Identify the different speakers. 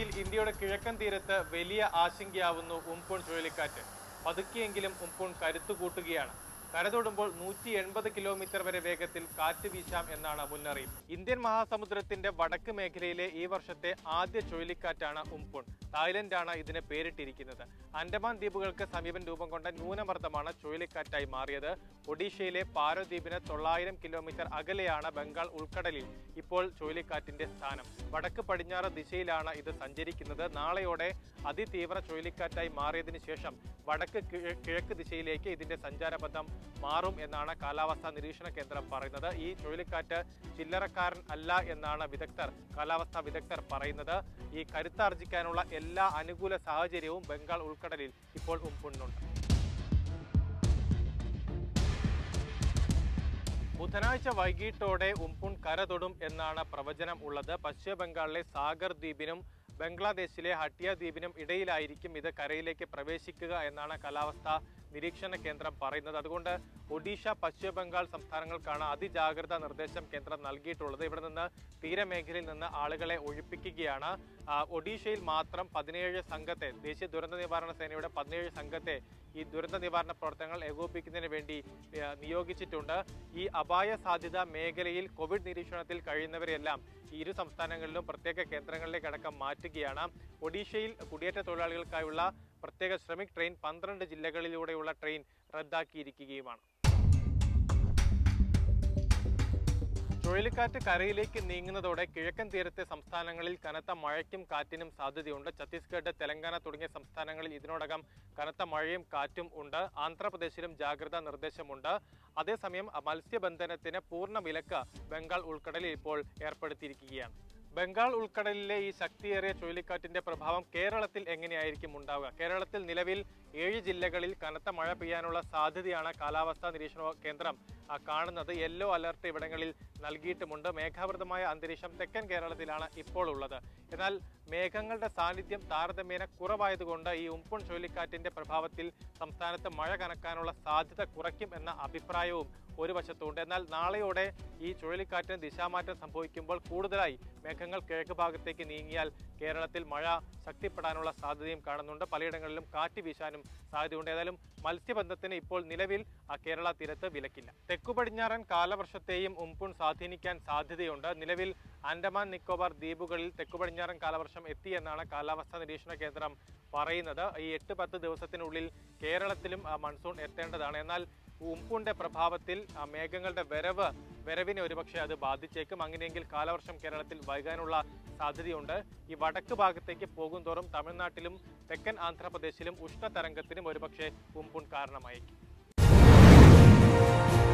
Speaker 1: നിലവിൽ ഇന്ത്യയുടെ കിഴക്കൻ തീരത്ത് വലിയ ആശങ്കയാവുന്നു ഉംപുൺ ചുഴലിക്കാറ്റ് പതുക്കെയെങ്കിലും ഉംപുൺ കരുത്തു കൂട്ടുകയാണ് കരതൊടുമ്പോൾ നൂറ്റി എൺപത് കിലോമീറ്റർ വരെ വേഗത്തിൽ കാറ്റ് വീശാം എന്നാണ് മുന്നറിയിപ്പ് ഇന്ത്യൻ മഹാസമുദ്രത്തിന്റെ വടക്ക് മേഖലയിലെ ഈ വർഷത്തെ ആദ്യ ചുഴലിക്കാറ്റാണ് ഉംപുൺ തായ്ലൻഡാണ് ഇതിന് പേരിട്ടിരിക്കുന്നത് അൻഡമാൻ ദ്വീപുകൾക്ക് സമീപം രൂപം കൊണ്ട ന്യൂനമർദ്ദമാണ് ചുഴലിക്കാറ്റായി മാറിയത് ഒഡീഷയിലെ പാരദ്വീപിന് തൊള്ളായിരം കിലോമീറ്റർ അകലെയാണ് ബംഗാൾ ഉൾക്കടലിൽ ഇപ്പോൾ ചുഴലിക്കാറ്റിന്റെ സ്ഥാനം വടക്ക് പടിഞ്ഞാറ് ദിശയിലാണ് ഇത് സഞ്ചരിക്കുന്നത് നാളെയോടെ അതിതീവ്ര ചുഴലിക്കാറ്റായി മാറിയതിനു ശേഷം വടക്ക് കിഴ- കിഴക്ക് ദിശയിലേക്ക് ഇതിന്റെ സഞ്ചാരപഥം മാറും എന്നാണ് കാലാവസ്ഥാ നിരീക്ഷണ കേന്ദ്രം പറയുന്നത് ഈ ചുഴലിക്കാറ്റ് ചില്ലറക്കാരൻ അല്ല എന്നാണ് വിദഗ്ധർ കാലാവസ്ഥാ വിദഗ്ധർ പറയുന്നത് ഈ കരുത്താർജിക്കാനുള്ള എല്ലാ അനുകൂല സാഹചര്യവും ബംഗാൾ ഉൾക്കടലിൽ ഇപ്പോൾ ഉംപുണ്ണുണ്ട് ബുധനാഴ്ച വൈകിട്ടോടെ ഉംപുൺ കരതൊടും എന്നാണ് പ്രവചനം ഉള്ളത് പശ്ചിമ ബംഗാളിലെ സാഗർ ദ്വീപിനും ബംഗ്ലാദേശിലെ ഹട്ടിയ ദ്വീപിനും ഇടയിലായിരിക്കും ഇത് കരയിലേക്ക് പ്രവേശിക്കുക എന്നാണ് കാലാവസ്ഥാ നിരീക്ഷണ കേന്ദ്രം പറയുന്നത് അതുകൊണ്ട് ഒഡീഷ പശ്ചിമ ബംഗാൾ സംസ്ഥാനങ്ങൾക്കാണ് അതിജാഗ്രതാ നിർദ്ദേശം കേന്ദ്രം നൽകിയിട്ടുള്ളത് ഇവിടെ നിന്ന് തീരമേഖലയിൽ നിന്ന് ആളുകളെ ഒഴിപ്പിക്കുകയാണ് ആ, ഒഡീഷയിൽ മാത്രം പതിനേഴ് സംഘത്തെ ദേശീയ ദുരന്ത നിവാരണ സേനയുടെ പതിനേഴ് സംഘത്തെ ഈ ദുരന്ത നിവാരണ പ്രവർത്തനങ്ങൾ ഏകോപിപ്പിക്കുന്നതിന് വേണ്ടി ഏ, നിയോഗിച്ചിട്ടുണ്ട് ഈ അപായ സാധ്യത മേഖലയിൽ കോവിഡ് നിരീക്ഷണത്തിൽ കഴിയുന്നവരെല്ലാം ഈ ഇരു സംസ്ഥാനങ്ങളിലും പ്രത്യേക കേന്ദ്രങ്ങളിലേക്ക് അടക്കം മാറ്റുകയാണ് ഒഡീഷയിൽ കുടിയേറ്റ തൊഴിലാളികൾക്കായുള്ള പ്രത്യേക ശ്രമിക് ട്രെയിൻ പന്ത്രണ്ട് ജില്ലകളിലൂടെയുള്ള ട്രെയിൻ റദ്ദാക്കിയിരിക്കുകയുമാണ് ചുഴലിക്കാറ്റ് കരയിലേക്ക് നീങ്ങുന്നതോടെ കിഴക്കൻ തീരത്തെ സംസ്ഥാനങ്ങളിൽ കനത്ത മഴയ്ക്കും കാറ്റിനും സാധ്യതയുണ്ട് ഛത്തീസ്ഗഡ് തെലങ്കാന തുടങ്ങിയ സംസ്ഥാനങ്ങളിൽ ഇതിനോടകം കനത്ത മഴയും കാറ്റും ഉണ്ട് ആന്ധ്രാപ്രദേശിലും ജാഗ്രതാ നിർദ്ദേശമുണ്ട് അതേസമയം മത്സ്യബന്ധനത്തിന് പൂർണ്ണ വിലക്ക് ബംഗാൾ ഉൾക്കടലിൽ ഇപ്പോൾ ഏർപ്പെടുത്തിയിരിക്കുകയാണ് ബംഗാൾ ഉൾക്കടലിലെ ഈ ശക്തിയേറിയ ചുഴലിക്കാറ്റിന്റെ പ്രഭാവം കേരളത്തിൽ എങ്ങനെയായിരിക്കും ഉണ്ടാവുക കേരളത്തിൽ നിലവിൽ ഏഴ് ജില്ലകളിൽ കനത്ത മഴ പെയ്യാനുള്ള സാധ്യതയാണ് കാലാവസ്ഥാ നിരീക്ഷണ കേന്ദ്രം ആ, കാണുന്നത് യെല്ലോ അലർട്ട് ഇവിടങ്ങളിൽ നൽകിയിട്ടുമുണ്ട് മേഘാവൃതമായ അന്തരീക്ഷം തെക്കൻ കേരളത്തിലാണ് ഇപ്പോൾ ഉള്ളത് എന്നാൽ മേഘങ്ങളുടെ സാന്നിധ്യം താരതമ്യേന കുറവായതുകൊണ്ട് ഈ ഉംപുൺ ചുഴലിക്കാറ്റിന്റെ പ്രഭാവത്തിൽ സംസ്ഥാനത്ത് മഴ കനക്കാനുള്ള സാധ്യത കുറയ്ക്കും എന്ന അഭിപ്രായവും ഒരു വശത്തുണ്ട് എന്നാൽ നാളെയോടെ ഈ ചുഴലിക്കാറ്റിന് ദിശാമാറ്റം സംഭവിക്കുമ്പോൾ കൂടുതലായി മേഘങ്ങൾ കിഴക്ക് ഭാഗത്തേക്ക് നീങ്ങിയാൽ കേരളത്തിൽ മഴ ശക്തിപ്പെടാനുള്ള സാധ്യതയും കാണുന്നുണ്ട് പലയിടങ്ങളിലും കാറ്റ് വീശാനും സാധ്യതയുണ്ട് ഏതായാലും മത്സ്യബന്ധനത്തിന് ഇപ്പോൾ നിലവിൽ ആ കേരള തീരത്ത് വിലക്കില്ല തെക്കു പടിഞ്ഞാറൻ കാലവർഷത്തെയും ഉംപുൺ സ്വാധീനിക്കാൻ സാധ്യതയുണ്ട് നിലവിൽ ആൻഡമാൻ നിക്കോബാർ ദ്വീപുകളിൽ തെക്കു പടിഞ്ഞാറൻ കാലവർഷം എത്തിയെന്നാണ് കാലാവസ്ഥാ നിരീക്ഷണ കേന്ദ്രം പറയുന്നത് ഈ എട്ട് പത്ത് ദിവസത്തിനുള്ളിൽ കേരളത്തിലും ആ മൺസൂൺ എത്തേണ്ടതാണ് എന്നാൽ ഉംപുന്റെ പ്രഭാവത്തിൽ ആ മേഘങ്ങളുടെ വരവ് വരവിനെ ഒരുപക്ഷെ അത് ബാധിച്ചേക്കും അങ്ങനെയെങ്കിൽ കാലവർഷം കേരളത്തിൽ വൈകാനുള്ള സാധ്യതയുണ്ട് ഈ വടക്ക് ഭാഗത്തേക്ക് പോകും തോറും തമിഴ്നാട്ടിലും തെക്കൻ ആന്ധ്രാപ്രദേശിലും ഉഷ്ണതരംഗത്തിനും ഒരുപക്ഷെ ഉംപുൺ കാരണമായേക്കും